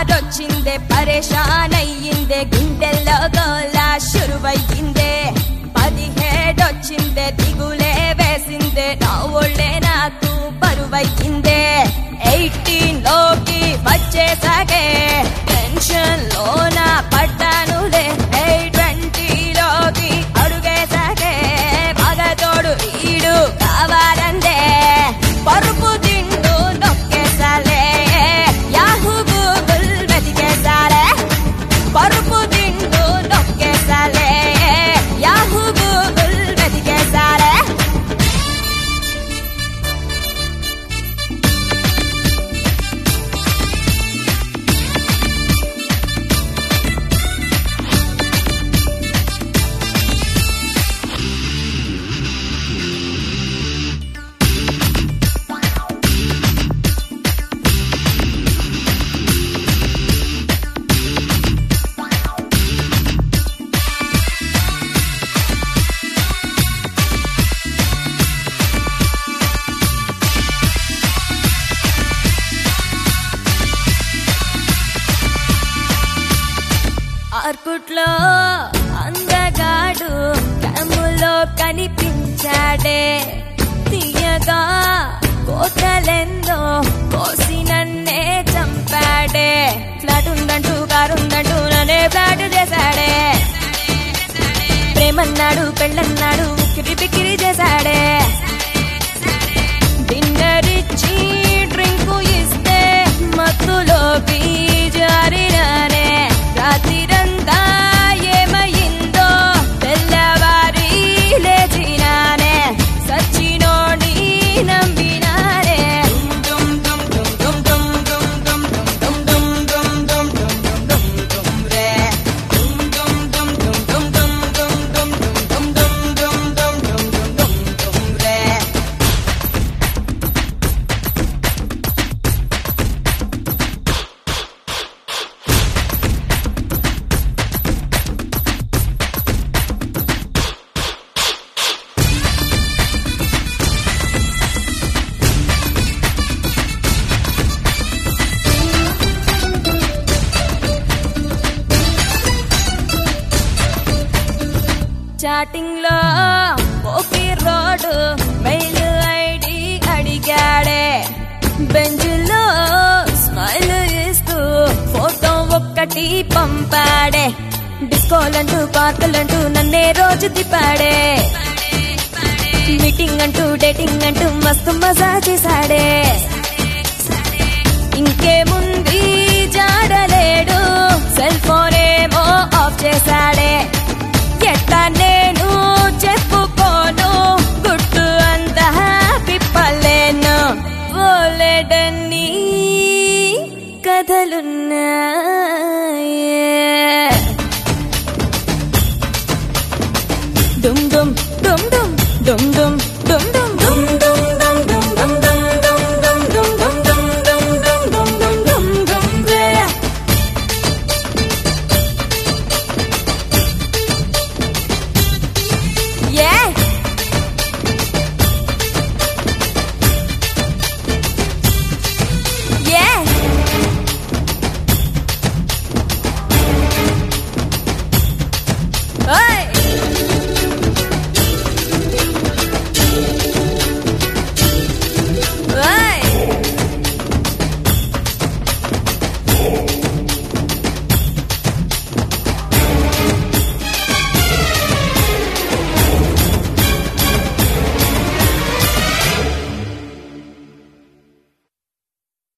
బహారొచ్చిందే పరేషాన్ అయ్యిందే గుండెల్లో గోలా షురువయ్యిందే పదిహేడొచ్చిందే దిగులే వేసిందే నా ఒళ్ళే నాకు బరువయ్యిందే ఎయిటీన్ లోకి వచ్చేసాగే టెన్షన్ లోన పడ్డానులే ఎయిట్ ట్వంటీలోకి అడుగేసాగే పగతోడు ఈడు కావాలందే పరుపు తింటూ నొక్కేసాలే యాహూ గూగుల్ వెతికేసాలే పరుపు తింటూ నొక్కేసాలే యాహూ గూగుల్ వెతికేసాలే ఆర్కుట్లో అందగాడు కమ్ములో కనిపించాడే తీయగా కోతలెందో కోసి నన్నే చంపాడే ఫ్లాట్ ఉందంటూ కారు ఉందంటూ నన్నే ఫ్లాట్ చేశాడే ప్రేమన్నాడు పెళ్ళన్నాడు ఉక్కిరి బిక్కిరి చేశాడే డిన్నర్ ఇచ్చి డ్రింక్ ఇస్తే మత్తులో జారినానే రాత్రిరంతా ఏమయిందో తెల్లవారి లేచినానే సచ్చినోడి నమ్మినానే డుమ్ డుమ్ డుమ్ డుమ్ డుమ్ డుమ్ డుమ్ డుమ్ డుమ్ డుమ్ డుమ్ డుమ్ డుమ్ డుమ్ డుమ్ రే డుమ్ డుమ్ డుమ్ డుమ్ డుమ్ డుమ్ డుమ్ డుమ్ డుమ్ డుమ్ డుమ్ డుమ్ డుమ్ డుమ్ డుమ్ డుమ్ రే చాటింగ్ లో ఓపి రోడ్ మెయిల్ ఐడి అడిగాడే బెంజులో స్మైల్ ఇస్తూ ఫోటో ఒక్కటి పంపాడే డిస్కోలంటూ పార్కులంటూ నన్నే రోజు తిప్పాడే మీటింగ్ అంటూ డేటింగ్ అంటూ మస్తు మజా చేశాడే ఇంకేముంది జాడలేడు సెల్ ఫోన్ ఏమో ఆఫ్ చేశాడే ఎట్టా నేను చెప్పుకోను గుట్టు అంతా పిప్పలేను ఓలెడన్ని కథలున్నాయే